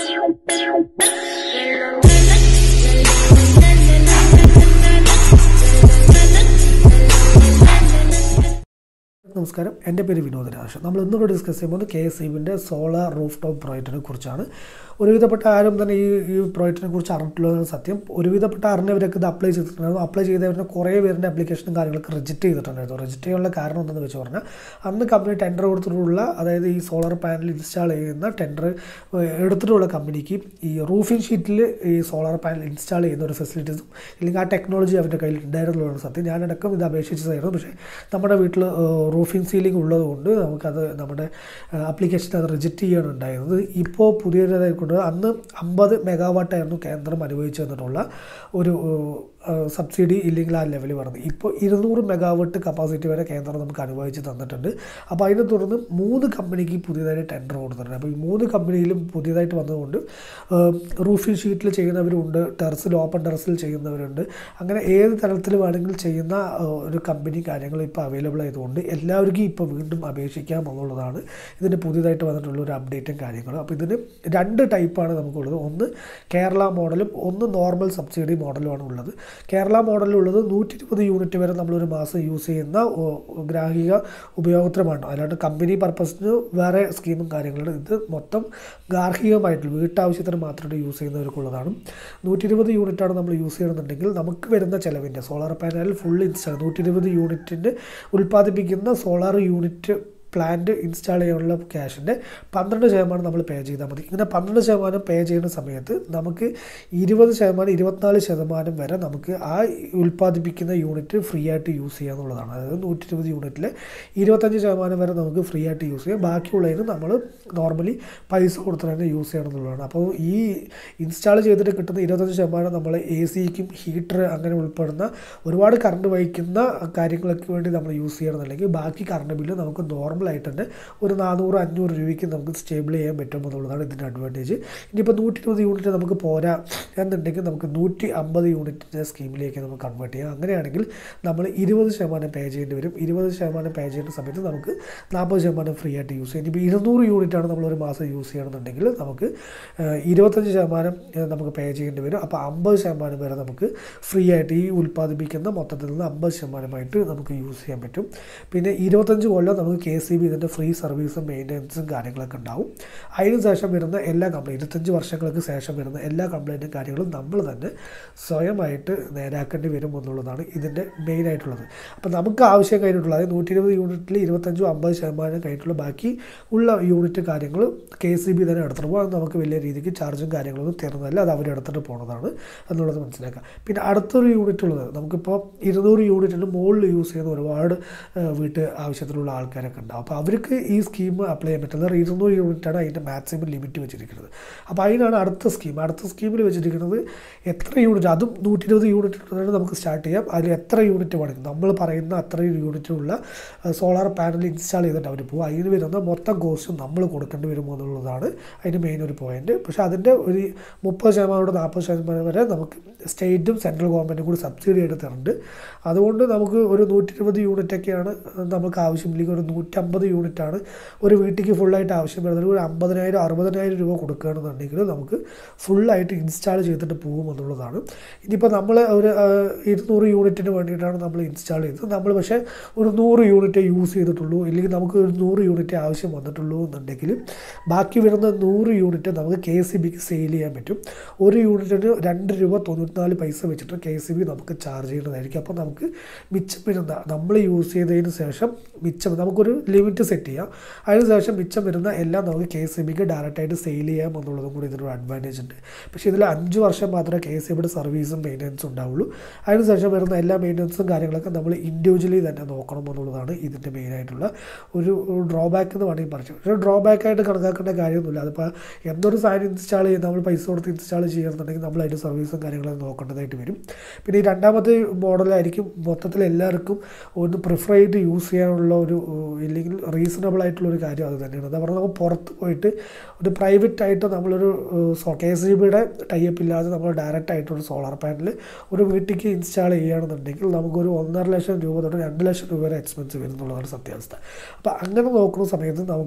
നമസ്കാരം എൻ്റെ പേര് വിനോദ് രാജ് നമ്മൾ ഇന്നിവിടെ ഡിസ്കസ് ചെയ്യുമ്പോൾ കെ എസ് ഇബിൻ്റെ സോളാർ റൂഫ് ടോപ്പ് പ്രോജക്റ്റിനെ കുറിച്ചാണ് ഒരുവിധപ്പെട്ട ആരും തന്നെ ഈ ഈ പ്രോജക്റ്റിനെ കുറിച്ച് അറിഞ്ഞിട്ടുള്ളതാണ് സത്യം ഒരുവിധപ്പെട്ട അറിഞ്ഞവരൊക്കെ ഇത് അപ്ലൈ ചെയ്തിട്ടുണ്ടായിരുന്നു അപ്ലൈ ചെയ്തവരുടെ കുറേ പേരുടെ ആപ്ലിക്കേഷനും കാര്യങ്ങളൊക്കെ റിജക്റ്റ് ചെയ്തിട്ടുണ്ടായിരുന്നു റിജക്റ്റ് ചെയ്യാനുള്ള കാരണം എന്തെന്ന് വെച്ച് പറഞ്ഞാൽ അന്ന് കമ്പനി ടെൻഡർ കൊടുത്തിട്ടുള്ള അതായത് ഈ സോളാർ പാനൽ ഇൻസ്റ്റാൾ ചെയ്യുന്ന ടെൻഡർ എടുത്തിട്ടുള്ള കമ്പനിക്ക് ഈ റൂഫിംഗ് ഷീറ്റിൽ ഈ സോളാർ പാനൽ ഇൻസ്റ്റാൾ ചെയ്യുന്ന ഒരു ഫെസിലിറ്റീസും ഇല്ലെങ്കിൽ ആ ടെക്നോളജി അവരുടെ കയ്യിൽ ഉണ്ടായിരുന്നുള്ളതാണ് സത്യം ഞാനടക്കം ഇത് അപേക്ഷിച്ചതായിരുന്നു പക്ഷേ നമ്മുടെ വീട്ടിൽ റൂഫിംഗ് സീലിംഗ് ഉള്ളതുകൊണ്ട് നമുക്കത് നമ്മുടെ ആപ്ലിക്കേഷൻ അത് റിജക്റ്റ് ചെയ്യാനുണ്ടായിരുന്നത് ഇപ്പോൾ പുതിയതായി കൊണ്ട് അന്ന് അമ്പത് മെഗാവാട്ടായിരുന്നു കേന്ദ്രം അനുഭവിച്ചു തന്നിട്ടുള്ള ഒരു സബ്സിഡി ഇല്ലെങ്കിൽ ആ ലെവലിൽ പറഞ്ഞത് ഇപ്പോൾ ഇരുന്നൂറ് മെഗാവാട്ട് കപ്പാസിറ്റി വരെ കേന്ദ്രം നമുക്ക് അനുഭവിച്ച് തന്നിട്ടുണ്ട് അപ്പോൾ അതിനെ തുടർന്ന് മൂന്ന് കമ്പനിക്ക് പുതിയതായിട്ട് ടെൻഡർ കൊടുത്തിട്ടുണ്ട് അപ്പോൾ ഈ മൂന്ന് കമ്പനിയിലും പുതിയതായിട്ട് വന്നതുകൊണ്ട് റൂഫിംഗ് ഷീറ്റിൽ ചെയ്യുന്നവരുണ്ട് ടെറസിൽ ഓപ്പൺ ടെറസിൽ ചെയ്യുന്നവരുണ്ട് അങ്ങനെ ഏത് തരത്തിൽ വേണമെങ്കിലും ചെയ്യുന്ന ഒരു കമ്പനി കാര്യങ്ങൾ ഇപ്പോൾ അവൈലബിൾ ആയതുകൊണ്ട് എല്ലാവർക്കും ഇപ്പോൾ വീണ്ടും അപേക്ഷിക്കാം എന്നുള്ളതാണ് ഇതിന് പുതിയതായിട്ട് വന്നിട്ടുള്ള ഒരു അപ്ഡേറ്റും കാര്യങ്ങളും അപ്പോൾ ഇതിന് രണ്ട് ടൈപ്പാണ് നമുക്കുള്ളത് ഒന്ന് കേരള മോഡലും ഒന്ന് നോർമൽ സബ്സിഡി മോഡലുമാണ് ഉള്ളത് കേരള മോഡലിലുള്ളത് നൂറ്റി ഇരുപത് യൂണിറ്റ് വരെ നമ്മളൊരു മാസം യൂസ് ചെയ്യുന്ന ഗ്രാഹിക ഉപയോഗത്തിനുമാണ് അല്ലാണ്ട് കമ്പനി പർപ്പസിന് വേറെ സ്കീമും കാര്യങ്ങളും ഇത് മൊത്തം ഗാർഹികമായിട്ടുള്ള വീട്ടാവശ്യത്തിന് മാത്രമായിട്ട് യൂസ് ചെയ്യുന്നവർക്കുള്ളതാണ് നൂറ്റി ഇരുപത് യൂണിറ്റാണ് നമ്മൾ യൂസ് ചെയ്യണമെന്നുണ്ടെങ്കിൽ നമുക്ക് വരുന്ന ചിലവിൻ്റെ സോളാർ പാനൽ ഫുൾ ഇൻസ്റ്റാൾ നൂറ്റി ഇരുപത് യൂണിറ്റിൻ്റെ ഉൽപ്പാദിപ്പിക്കുന്ന സോളാർ യൂണിറ്റ് പ്ലാന്റ് ഇൻസ്റ്റാൾ ചെയ്യാനുള്ള ക്യാഷിൻ്റെ പന്ത്രണ്ട് ശതമാനം നമ്മൾ പേ ചെയ്താൽ മതി ഇങ്ങനെ പന്ത്രണ്ട് ശതമാനം പേ ചെയ്യുന്ന സമയത്ത് നമുക്ക് ഇരുപത് ശതമാനം ഇരുപത്തിനാല് ശതമാനം വരെ നമുക്ക് ആ ഉൽപ്പാദിപ്പിക്കുന്ന യൂണിറ്റ് ഫ്രീ ആയിട്ട് യൂസ് ചെയ്യുക എന്നുള്ളതാണ് അതായത് നൂറ്റി ഇരുപത് യൂണിറ്റിൽ ഇരുപത്തഞ്ച് ശതമാനം വരെ നമുക്ക് ഫ്രീ ആയിട്ട് യൂസ് ചെയ്യാം ബാക്കിയുള്ളതിന് നമ്മൾ നോർമലി പൈസ കൊടുത്ത് തന്നെ യൂസ് ചെയ്യണം എന്നുള്ളതാണ് അപ്പോൾ ഈ ഇൻസ്റ്റാൾ ചെയ്തിട്ട് കിട്ടുന്ന ഇരുപത്തഞ്ച് ശതമാനം നമ്മൾ എ സിക്കും ഹീറ്റർ അങ്ങനെ ഉൾപ്പെടുന്ന ഒരുപാട് കറണ്ട് വഹിക്കുന്ന കാര്യങ്ങളൊക്കെ വേണ്ടി നമ്മൾ യൂസ് ചെയ്യണമെന്നുണ്ടെങ്കിൽ ബാക്കി കറണ്ട് ബില്ല് നമുക്ക് നോർമൽ ആയിട്ട് തന്നെ ഒരു നാനൂറ് അഞ്ഞൂറ് രൂപയ്ക്ക് നമുക്ക് സ്റ്റേബിൾ ചെയ്യാൻ പറ്റും എന്നുള്ളതാണ് ഇതിൻ്റെ അഡ്വാൻറ്റേജ് ഇനിയിപ്പോൾ നൂറ്റി ഇരുപത് യൂണിറ്റ് നമുക്ക് പോരാ എന്നുണ്ടെങ്കിൽ നമുക്ക് നൂറ്റി അമ്പത് യൂണിറ്റിൻ്റെ സ്കീമിലേക്ക് നമുക്ക് കൺവേർട്ട് ചെയ്യാം അങ്ങനെയാണെങ്കിൽ നമ്മൾ ഇരുപത് ശതമാനം പേ ചെയ്യേണ്ടി വരും ഇരുപത് ശതമാനം പേ ചെയ്യുന്ന സമയത്ത് നമുക്ക് നാൽപ്പത് ശതമാനം ഫ്രീ ആയിട്ട് യൂസ് ചെയ്യാം ഇനിയിപ്പോൾ ഇരുന്നൂറ് യൂണിറ്റാണ് നമ്മൾ ഒരു മാസം യൂസ് ചെയ്യണമെന്നുണ്ടെങ്കിൽ നമുക്ക് ഇരുപത്തഞ്ച് ശതമാനം നമുക്ക് പേ ചെയ്യേണ്ടി വരും അപ്പോൾ അമ്പത് ശതമാനം വരെ നമുക്ക് ഫ്രീ ആയിട്ട് ഈ ഉൽപ്പാദിപ്പിക്കുന്ന മൊത്തത്തിൽ നിന്ന് അമ്പത് ശതമാനമായിട്ട് നമുക്ക് യൂസ് ചെയ്യാൻ പറ്റും പിന്നെ ഇരുപത്തഞ്ച് കൊല്ലം നമുക്ക് കെ സി ബി ഇതിൻ്റെ ഫ്രീ സർവീസും മെയിൻ്റനൻസും കാര്യങ്ങളൊക്കെ ഉണ്ടാവും അതിന് ശേഷം വരുന്ന എല്ലാ കംപ്ലൈൻറ്റ് ഇരുപത്തഞ്ച് വർഷങ്ങൾക്ക് ശേഷം വരുന്ന എല്ലാ കംപ്ലൈൻറ്റും കാര്യങ്ങളും നമ്മൾ തന്നെ സ്വയമായിട്ട് നേരാക്കേണ്ടി വരും എന്നുള്ളതാണ് ഇതിൻ്റെ മെയിൻ ആയിട്ടുള്ളത് അപ്പോൾ നമുക്ക് ആവശ്യം കഴിഞ്ഞിട്ടുള്ള അതായത് നൂറ്റി ഇരുപത് യൂണിറ്റിൽ ഇരുപത്തഞ്ചോ അമ്പത് ശതമാനം കഴിഞ്ഞിട്ടുള്ള ബാക്കി ഉള്ള യൂണിറ്റ് കാര്യങ്ങൾ കെ സി ബി തന്നെ എടുത്തിട്ട് പോകും അത് നമുക്ക് വലിയ രീതിക്ക് ചാർജും കാര്യങ്ങളൊന്നും തരുന്നതല്ല അത് അവർ എടുത്തിട്ട് പോകുന്നതാണ് എന്നുള്ളത് മനസ്സിലാക്കാം പിന്നെ അടുത്തൊരു യൂണിറ്റ് ഉള്ളത് നമുക്കിപ്പോൾ ഇരുന്നൂറ് യൂണിറ്റിന് മുകളിൽ യൂസ് ചെയ്യുന്ന ഒരുപാട് വീട്ട് ആവശ്യത്തിലുള്ള ആൾക്കാരൊക്കെ ഉണ്ടാവും അപ്പോൾ അവർക്ക് ഈ സ്കീം അപ്ലൈ ചെയ്യാൻ പറ്റുന്നത് ഇരുന്നൂറ് യൂണിറ്റാണ് അതിൻ്റെ മാക്സിമം ലിമിറ്റ് വെച്ചിരിക്കുന്നത് അപ്പോൾ അതിനാണ് അടുത്ത സ്കീം അടുത്ത സ്കീമിൽ വെച്ചിരിക്കുന്നത് എത്ര യൂണിറ്റ് അതും നൂറ്റി ഇരുപത് യൂണിറ്റ് നമുക്ക് സ്റ്റാർട്ട് ചെയ്യാം അതിൽ എത്ര യൂണിറ്റ് വേണമെങ്കിൽ നമ്മൾ പറയുന്ന അത്രയും യൂണിറ്റുള്ള സോളാർ പാനൽ ഇൻസ്റ്റാൾ ചെയ്തിട്ട് അവർ പോകും അതിന് വരുന്ന മൊത്തം കോസ്റ്റും നമ്മൾ കൊടുക്കേണ്ടി വരുമോ എന്നുള്ളതാണ് അതിൻ്റെ മെയിൻ ഒരു പോയിന്റ് പക്ഷേ അതിൻ്റെ ഒരു മുപ്പത് ശതമാനം നാൽപ്പത് ശതമാനം വരെ നമുക്ക് സ്റ്റേറ്റും സെൻട്രൽ ഗവൺമെൻറ്റും കൂടി സബ്സിഡി എടുത്തിട്ടുണ്ട് അതുകൊണ്ട് നമുക്ക് ഒരു നൂറ്റി ഇരുപത് യൂണിറ്റൊക്കെയാണ് നമുക്ക് ആവശ്യമില്ലെങ്കിൽ ഒരു നൂറ്റമ്പത് യൂണിറ്റാണ് ഒരു വീട്ടിലേക്ക് ഫുള്ളായിട്ട് ആവശ്യം വരുന്നത് ഒരു അമ്പതിനായിരം അറുപതിനായിരം രൂപ കൊടുക്കുകയാണെന്നുണ്ടെങ്കിൽ നമുക്ക് ഫുള്ളായിട്ട് ഇൻസ്റ്റാൾ ചെയ്തിട്ട് പോകും എന്നുള്ളതാണ് ഇനിയിപ്പോൾ നമ്മൾ ഒരു ഇരുന്നൂറ് യൂണിറ്റിന് വേണ്ടിയിട്ടാണ് നമ്മൾ ഇൻസ്റ്റാൾ ചെയ്തത് നമ്മൾ പക്ഷേ ഒരു നൂറ് യൂണിറ്റ് യൂസ് ചെയ്തിട്ടുള്ളൂ ഇല്ലെങ്കിൽ നമുക്ക് ഒരു നൂറ് യൂണിറ്റ് ആവശ്യം വന്നിട്ടുള്ളൂ എന്നുണ്ടെങ്കിൽ ബാക്കി വരുന്ന നൂറ് യൂണിറ്റ് നമുക്ക് കെ സി ബിക്ക് സെയിൽ ചെയ്യാൻ പറ്റും ഒരു യൂണിറ്റിന് രണ്ട് രൂപ തൊണ്ണൂറ്റിനാല് പൈസ വെച്ചിട്ട് കെ സി ബി നമുക്ക് ചാർജ് ചെയ്യുന്നതായിരിക്കും അപ്പോൾ നമുക്ക് മിച്ചം വരുന്ന നമ്മൾ യൂസ് ചെയ്തതിന് ശേഷം മിച്ചം നമുക്കൊരു ലിമിറ്റ് സെറ്റ് ചെയ്യാം അതിന് ശേഷം മിച്ചം വരുന്ന എല്ലാം നമുക്ക് കെ സി ബിക്ക് ഡയറക്റ്റായിട്ട് സെയിൽ ചെയ്യാം എന്നുള്ളതും കൂടി ഇതിനൊരു അഡ്വാൻറ്റേജ് ഉണ്ട് പക്ഷേ ഇതിൽ അഞ്ച് വർഷം മാത്രമേ കെ സി ബിയുടെ സർവീസും മെയിൻ്റനൻസും ഉണ്ടാവുള്ളൂ അതിന് ശേഷം വരുന്ന എല്ലാ മെയിൻ്റനൻസും കാര്യങ്ങളൊക്കെ നമ്മൾ ഇൻഡിവിജ്വലി തന്നെ നോക്കണം എന്നുള്ളതാണ് ഇതിൻ്റെ മെയിനായിട്ടുള്ള ഒരു ഡ്രോബാക്ക് എന്ന് വേണമെങ്കിൽ പറഞ്ഞു പക്ഷേ ഡ്രോബാക്കായിട്ട് കണക്കാക്കേണ്ട കാര്യമൊന്നുമില്ല അതിപ്പോൾ എന്തൊരു സാധനം ഇൻസ്റ്റാൾ ചെയ്ത് നമ്മൾ പൈസ കൊടുത്ത് ഇൻസ്റ്റാൾ ചെയ്യുന്നുണ്ടെങ്കിൽ നമ്മൾ അതിൻ്റെ സർവീസും കാര്യങ്ങളും നോക്കേണ്ടതായിട്ട് വരും പിന്നെ ഈ രണ്ടാമത്തെ മോഡലായിരിക്കും മൊത്തത്തിൽ എല്ലാവർക്കും ഒന്ന് പ്രിഫർ ചെയ്ത് യൂസ് ചെയ്യാനുള്ള ഒരു ഇല്ലെങ്കിൽ റീസണബിൾ ആയിട്ടുള്ള ഒരു കാര്യം അത് തന്നെയാണ് എന്താ പറഞ്ഞാൽ നമ്മൾ പുറത്ത് പോയിട്ട് ഒരു പ്രൈവറ്റ് ആയിട്ട് നമ്മളൊരു കെ എസ് ജി ബിയുടെ ടൈപ്പ് ഇല്ലാതെ നമ്മൾ ഡയറക്റ്റ് ആയിട്ടൊരു സോളാർ പാനൽ ഒരു വീട്ടിലേക്ക് ഇൻസ്റ്റാൾ ചെയ്യുകയാണെന്നുണ്ടെങ്കിൽ നമുക്കൊരു ഒന്നര ലക്ഷം രൂപ തൊട്ട് രണ്ട് ലക്ഷം രൂപ വരെ എക്സ്പെൻസ് വരുന്നുള്ളതാണ് സത്യാവസ്ഥ അപ്പോൾ അങ്ങനെ നോക്കുന്ന സമയത്ത് നമുക്ക്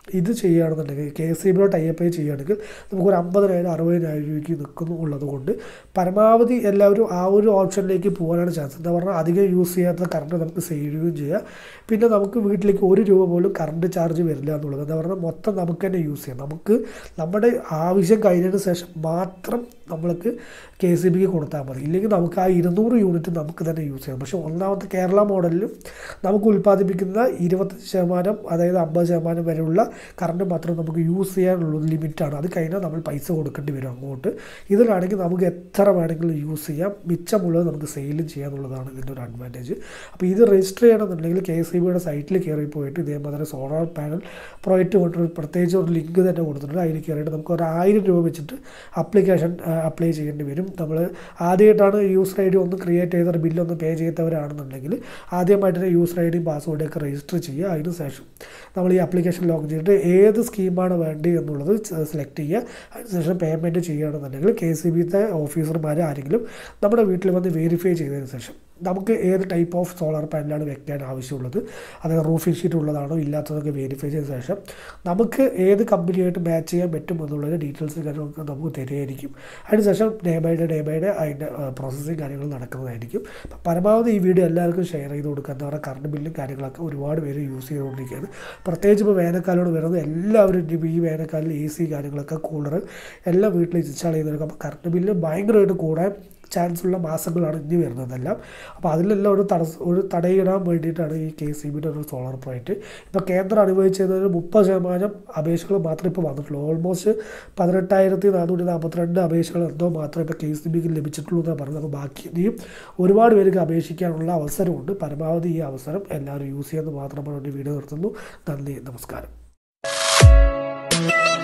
ഇത് ചെയ്യുകയാണെന്നുണ്ടെങ്കിൽ കെ എസ് സി ബിയുടെ ടൈപ്പ് ചെയ്യുകയാണെങ്കിൽ നമുക്കൊരു അമ്പതിനായിരം അറുപതിനായിരം രൂപയ്ക്ക് നിൽക്കുന്നു ഉള്ളത് കൊണ്ട് പരമാവധി എല്ലാവരും ആ ഒരു ഓപ്ഷനിലേക്ക് പോകാനാണ് ചാൻസ് എന്താ പറഞ്ഞാൽ അധികം യൂസ് ചെയ്യാത്ത കറണ്ട് നമുക്ക് സേവ് ചെയ്യുകയും ചെയ്യാം പിന്നെ നമുക്ക് വീട്ടിലേക്ക് ഒരു രൂപ പോലും കറണ്ട് ചാർജ് വരില്ല എന്നുള്ളത് എന്താ പറഞ്ഞാൽ മൊത്തം നമുക്ക് തന്നെ യൂസ് ചെയ്യാം നമുക്ക് നമ്മുടെ ആവശ്യം കഴിഞ്ഞതിന് ശേഷം മാത്രം നമ്മൾക്ക് കെ സി ബിക്ക് കൊടുത്താൽ മതി ഇല്ലെങ്കിൽ നമുക്ക് ആ ഇരുന്നൂറ് യൂണിറ്റ് നമുക്ക് തന്നെ യൂസ് ചെയ്യാം പക്ഷേ ഒന്നാമത്തെ കേരള മോഡലിലും നമുക്ക് ഉൽപ്പാദിപ്പിക്കുന്ന ഇരുപത്തഞ്ച് ശതമാനം അതായത് അമ്പത് ശതമാനം വരെയുള്ള കറണ്ട് മാത്രം നമുക്ക് യൂസ് ചെയ്യാനുള്ള ലിമിറ്റാണ് അത് കഴിഞ്ഞാൽ നമ്മൾ പൈസ കൊടുക്കേണ്ടി വരും അങ്ങോട്ട് ഇതിലാണെങ്കിൽ നമുക്ക് എത്ര വേണമെങ്കിലും യൂസ് ചെയ്യാം മിച്ചമുള്ളത് നമുക്ക് സെയിലും ചെയ്യാന്നുള്ളതാണ് ഇതിൻ്റെ ഒരു അഡ്വാൻറ്റേജ് അപ്പോൾ ഇത് രജിസ്റ്റർ ചെയ്യണമെന്നുണ്ടെങ്കിൽ കെ എസ് ബിയുടെ സൈറ്റിൽ കയറി പോയിട്ട് ഇതേമാതിരി സോളാർ പാനൽ പ്രൊജക്റ്റ് കൊണ്ടൊരു പ്രത്യേകിച്ച് ഒരു ലിങ്ക് തന്നെ കൊടുത്തിട്ടുണ്ട് അതിൽ കയറിയിട്ട് നമുക്ക് ഒരു ആയിരം രൂപ വെച്ചിട്ട് അപ്ലിക്കേഷൻ അപ്ലൈ ചെയ്യേണ്ടി വരും നമ്മൾ ആദ്യമായിട്ടാണ് യൂസർ ഐ ഡി ഒന്ന് ക്രിയേറ്റ് ചെയ്ത ബില്ലൊന്ന് പേ ചെയ്തവരാണെന്നുണ്ടെങ്കിൽ ആദ്യമായിട്ട് തന്നെ യൂസർ ഐ ഡിയും പാസ്വേഡൊക്കെ രജിസ്റ്റർ ചെയ്യുക അതിന് ശേഷം നമ്മൾ ഈ ആപ്ലിക്കേഷൻ ലോഗിൻ ചെയ്തിട്ട് ഏത് സ്കീമാണ് വേണ്ടി എന്നുള്ളത് സെലക്ട് ചെയ്യുക അതിനുശേഷം പേയ്മെൻറ്റ് ചെയ്യുകയാണെന്നുണ്ടെങ്കിൽ കെ സി ബിത്തെ ഓഫീസർമാർ ആരെങ്കിലും നമ്മുടെ വീട്ടിൽ വന്ന് വെരിഫൈ ചെയ്തതിന് ശേഷം നമുക്ക് ഏത് ടൈപ്പ് ഓഫ് സോളാർ പാനലാണ് വെക്കാൻ ആവശ്യമുള്ളത് അതായത് റൂഫിംഗ് ഷീറ്റ് ഉള്ളതാണോ ഇല്ലാത്തതൊക്കെ വെരിഫൈ ചെയ്ത ശേഷം നമുക്ക് ഏത് കമ്പനിയായിട്ട് മാച്ച് ചെയ്യാൻ പറ്റും എന്നുള്ളതിൻ്റെ ഡീറ്റെയിൽസ് കാര്യങ്ങളൊക്കെ നമുക്ക് തരികയായിരിക്കും അതിനുശേഷം day by day day by day അതിൻ്റെ പ്രോസസ്സിങ് കാര്യങ്ങൾ നടക്കുന്നതായിരിക്കും അപ്പം പരമാവധി ഈ വീഡിയോ എല്ലാവർക്കും ഷെയർ ചെയ്ത് കൊടുക്കുക എന്താ പറയുക കറണ്ട് ബില്ലും കാര്യങ്ങളൊക്കെ ഒരുപാട് പേര് യൂസ് ചെയ്തുകൊണ്ടിരിക്കുകയാണ് പ്രത്യേകിച്ച് ഇപ്പോൾ വേനൽക്കാലോട് വരുന്നത് എല്ലാവരും ഇനിയിപ്പോൾ ഈ വേനൽക്കാലം എ സി കാര്യങ്ങളൊക്കെ കൂളർ എല്ലാം വീട്ടിൽ ഇൻസ്റ്റാൾ ചെയ്തെടുക്കും അപ്പോൾ കറണ്ട് ബില്ല് ഭയങ്കരമായിട്ട് കൂടാൻ ചാൻസ് ഉള്ള മാസങ്ങളാണ് ഇനി വരുന്നതെല്ലാം അപ്പോൾ അതിലെല്ലാം ഒരു തടസ്സ ഒരു തടയിടാൻ വേണ്ടിയിട്ടാണ് ഈ കെ സി ബിയുടെ ഒരു സോളാർ പ്രോജക്റ്റ് ഇപ്പോൾ കേന്ദ്രം അനുഭവിച്ചതിന് മുപ്പത് ശതമാനം അപേക്ഷകൾ മാത്രമേ ഇപ്പോൾ വന്നിട്ടുള്ളൂ ഓൾമോസ്റ്റ് പതിനെട്ടായിരത്തി നാനൂറ്റി നാൽപ്പത്തിരണ്ട് അപേക്ഷകൾ എന്തോ മാത്രമേ ഇപ്പോൾ കെ സി ബിക്ക് ലഭിച്ചിട്ടുള്ളൂ എന്നാണ് പറഞ്ഞത് അപ്പോൾ ബാക്കി ഇനിയും ഒരുപാട് പേർക്ക് അപേക്ഷിക്കാനുള്ള അവസരമുണ്ട് പരമാവധി ഈ അവസരം എല്ലാവരും യൂസ് ചെയ്യാമെന്ന് മാത്രം പറഞ്ഞുകൊണ്ട് വീഡിയോ നിർത്തുന്നു നന്ദി നമസ്കാരം